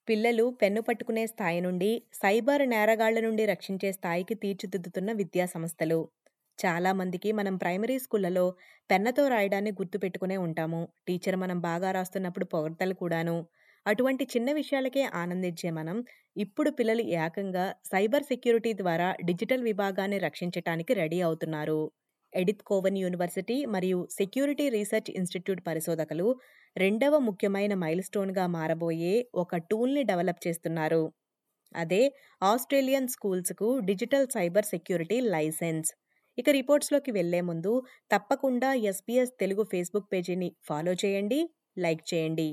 పిల్లలు పెన్ను పట్టుకునే స్థాయి నుండి సైబర్ నేరగాళ్ల నుండి రక్షించే స్థాయికి తీర్చిదిద్దుతున్న విద్యా సంస్థలు చాలా మందికి మనం ప్రైమరీ స్కూళ్లలో పెన్నతో రాయడాన్ని గుర్తుపెట్టుకునే ఉంటాము టీచర్ మనం బాగా రాస్తున్నప్పుడు పొగడ్తలు కూడాను అటువంటి చిన్న విషయాలకే ఆనందించే మనం ఇప్పుడు పిల్లలు ఏకంగా సైబర్ సెక్యూరిటీ ద్వారా డిజిటల్ విభాగాన్ని రక్షించటానికి రెడీ అవుతున్నారు ఎడిత్ కోవన్ యూనివర్సిటీ మరియు సెక్యూరిటీ రీసెర్చ్ ఇన్స్టిట్యూట్ పరిశోధకులు రెండవ ముఖ్యమైన మైల్స్టోన్గా మారబోయే ఒక టూల్ని డెవలప్ చేస్తున్నారు అదే ఆస్ట్రేలియన్ స్కూల్స్కు డిజిటల్ సైబర్ సెక్యూరిటీ లైసెన్స్ ఇక రిపోర్ట్స్లోకి వెళ్లే ముందు తప్పకుండా ఎస్పీఎస్ తెలుగు ఫేస్బుక్ పేజీని ఫాలో చేయండి లైక్ చేయండి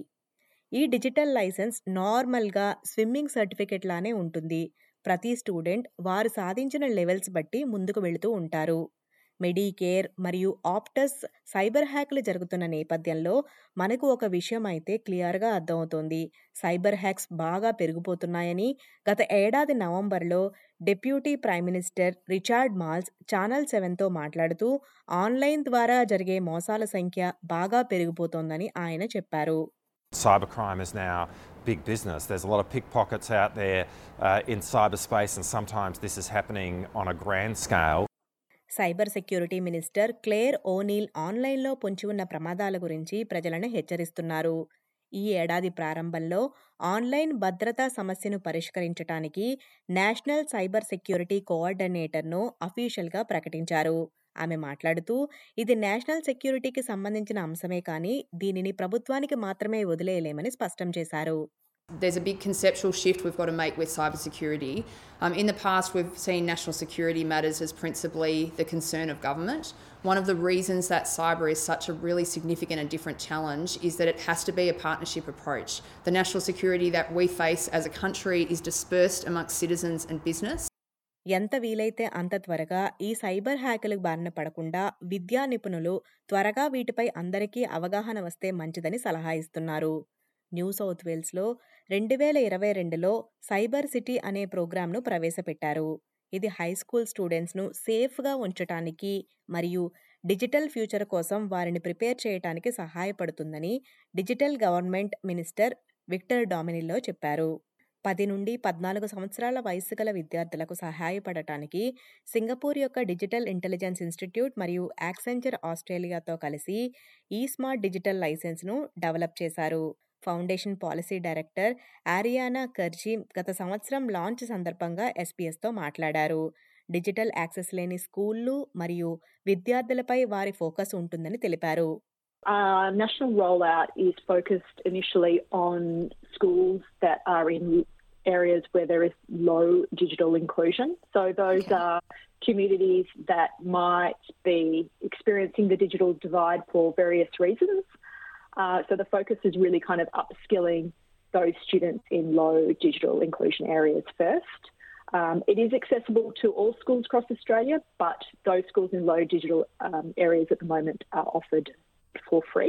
ఈ డిజిటల్ లైసెన్స్ నార్మల్గా స్విమ్మింగ్ సర్టిఫికెట్ లానే ఉంటుంది ప్రతి స్టూడెంట్ వారు సాధించిన లెవెల్స్ బట్టి ముందుకు వెళుతూ ఉంటారు మెడికేర్ మరియు ఆప్టస్ సైబర్ హ్యాక్లు జరుగుతున్న నేపథ్యంలో మనకు ఒక విషయం అయితే క్లియర్గా అర్థమవుతోంది సైబర్ హ్యాక్స్ బాగా పెరిగిపోతున్నాయని గత ఏడాది నవంబర్లో deputy prime minister Richard Marles channel సెవెన్తో మాట్లాడుతూ ఆన్లైన్ ద్వారా జరిగే మోసాల సంఖ్య బాగా పెరిగిపోతోందని ఆయన చెప్పారు Cybercrime is now big business. There's a lot of pickpockets out there uh, in cyberspace, and sometimes this is happening on a grand scale. Cyber security minister Clare O'Neil ఆన్లైన్లో పొంచి ఉన్న ప్రమాదాల గురించి ప్రజలను హెచ్చరిస్తున్నారు ఈ ఏడాది ప్రారంభంలో ఆన్లైన్ భద్రతా సమస్యను పరిష్కరించడానికి నేషనల్ సైబర్ సెక్యూరిటీ కోఆర్డినేటర్ను అఫీషియల్గా ప్రకటించారు ఆమె మాట్లాడుతూ ఇది నేషనల్ సెక్యూరిటీకి సంబంధించిన అంశమే కానీ దీనిని ప్రభుత్వానికి మాత్రమే వదిలేయలేమని స్పష్టం చేశారు There's a big conceptual shift we've got to make with cybersecurity. Um, in the past, we've seen national security matters as principally the concern of government. One of the reasons that cyber is such a really significant and different challenge is that it has to be a partnership approach. The national security that we face as a country is dispersed amongst citizens and business. ఎంత వీలైతే అంత త్వరగా ఈ cyber హ్యాకులకు బారిన పడకుండా విద్యా నిపుణులు త్వరగా వీటిపై అందరికీ అవగాహన వస్తే మంచిదని సలహా ఇస్తున్నారు న్యూ సౌత్ వేల్స్లో రెండు వేల ఇరవై రెండులో సైబర్ సిటీ అనే ప్రోగ్రాంను ప్రవేశపెట్టారు ఇది హై స్కూల్ స్టూడెంట్స్ను సేఫ్గా ఉంచటానికి మరియు డిజిటల్ ఫ్యూచర్ కోసం వారిని ప్రిపేర్ చేయడానికి సహాయపడుతుందని digital government minister Victor Dominello చెప్పారు పది నుండి పద్నాలుగు సంవత్సరాల వయసు గల విద్యార్థులకు సహాయపడటానికి సింగపూర్ యొక్క డిజిటల్ ఇంటెలిజెన్స్ ఇన్స్టిట్యూట్ మరియు యాక్సెంచర్ ఆస్ట్రేలియాతో కలిసి ఈ స్మార్ట్ డిజిటల్ లైసెన్స్ను డెవలప్ చేశారు foundation policy director Ariana Kurzi గత సంవత్సరం లాంచ్ సందర్భంగా ఎస్పీఎస్తో మాట్లాడారు డిజిటల్ యాక్సెస్ లేని స్కూళ్ళు మరియు విద్యార్థులపై వారి ఫోకస్ ఉంటుందని తెలిపారు Our national rollout is focused initially on schools that are in areas where there is low digital inclusion. So those Okay. are communities that might be experiencing the digital divide for various reasons. Uh, so the focus is really kind of upskilling those students in low digital inclusion areas first. Um, it is accessible to all schools across Australia, but those schools in low digital um, areas at the moment are offered for free.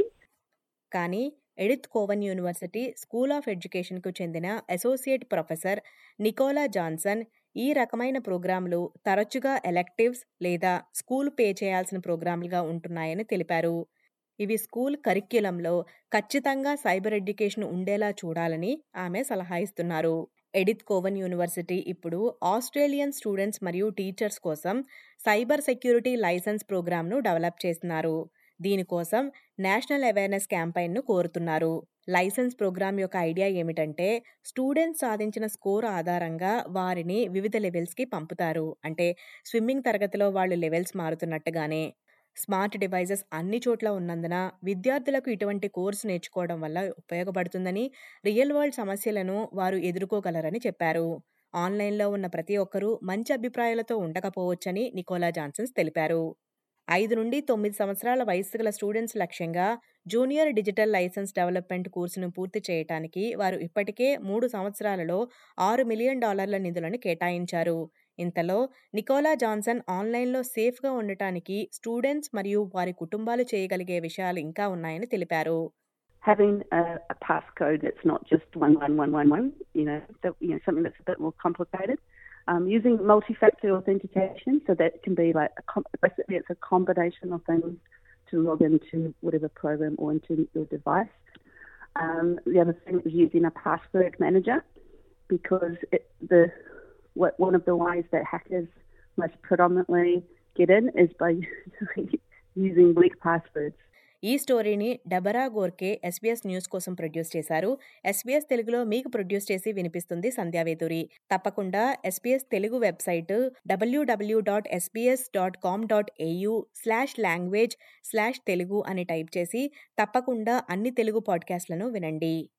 కానీ Edith Cowan university school of ఎడ్యుకేషన్కు చెందిన associate professor Nicola Johnson ఈ రకమైన ప్రోగ్రాంలు తరచుగా electives లేదా school pay చేయాల్సిన ప్రోగ్రాంలుగా ఉంటున్నాయని తెలిపారు ఇవి స్కూల్ కరిక్యులంలో ఖచ్చితంగా సైబర్ ఎడ్యుకేషన్ ఉండేలా చూడాలని ఆమె సలహా ఇస్తున్నారు ఎడిత్ కోవన్ యూనివర్సిటీ ఇప్పుడు ఆస్ట్రేలియన్ స్టూడెంట్స్ మరియు టీచర్స్ కోసం సైబర్ సెక్యూరిటీ లైసెన్స్ ప్రోగ్రామ్ను డెవలప్ చేస్తున్నారు దీనికోసం నేషనల్ అవేర్నెస్ క్యాంపైన్ను కోరుతున్నారు లైసెన్స్ ప్రోగ్రామ్ యొక్క ఐడియా ఏమిటంటే స్టూడెంట్స్ సాధించిన స్కోర్ ఆధారంగా వారిని వివిధ లెవెల్స్కి పంపుతారు అంటే స్విమ్మింగ్ తరగతిలో వాళ్ళు లెవెల్స్ మారుతున్నట్టుగానే స్మార్ట్ డివైజెస్ అన్ని చోట్ల ఉన్నందున విద్యార్థులకు ఇటువంటి కోర్సు నేర్చుకోవడం వల్ల ఉపయోగపడుతుందని రియల్ వరల్డ్ సమస్యలను వారు ఎదుర్కోగలరని చెప్పారు ఆన్లైన్లో ఉన్న ప్రతి ఒక్కరూ మంచి అభిప్రాయాలతో ఉండకపోవచ్చని నికోలా జాన్సన్స్ తెలిపారు ఐదు నుండి తొమ్మిది సంవత్సరాల వయస్సు గల స్టూడెంట్స్ లక్ష్యంగా జూనియర్ డిజిటల్ లైసెన్స్ డెవలప్మెంట్ కోర్సును పూర్తి చేయటానికి వారు ఇప్పటికే మూడు సంవత్సరాలలో ఆరు మిలియన్ డాలర్ల నిధులను కేటాయించారు ఇంతలో నికోలా జాన్సన్ ఆన్లైన్లో సేఫ్గా ఉండటానికి స్టూడెంట్స్ మరియు వారి కుటుంబాలు చేయగలిగే విషయాలు ఇంకా ఉన్నాయని తెలిపారు having a, a passcode that's not just one one one one one, you know, that, you know, something that's a bit more complicated. Um, using multi-factor authentication, so that can be like a com- basically it's a combination of things to log into whatever program or into your device. Um, the other thing is using a password manager because it, the what, one of the ways that hackers most predominantly get in is by using weak passwords. ఈ స్టోరీని డబరా గోర్కే SBS news కోసం produce చేశారు SBS తెలుగులో మీకు produce చేసి వినిపిస్తుంది సంధ్యావేదూరి తప్పకుండా SBS Telugu website WW dot SBS dot com dot AU slash language slash Telugu అని టైప్ చేసి తప్పకుండా అన్ని తెలుగు పాడ్కాస్ట్లను వినండి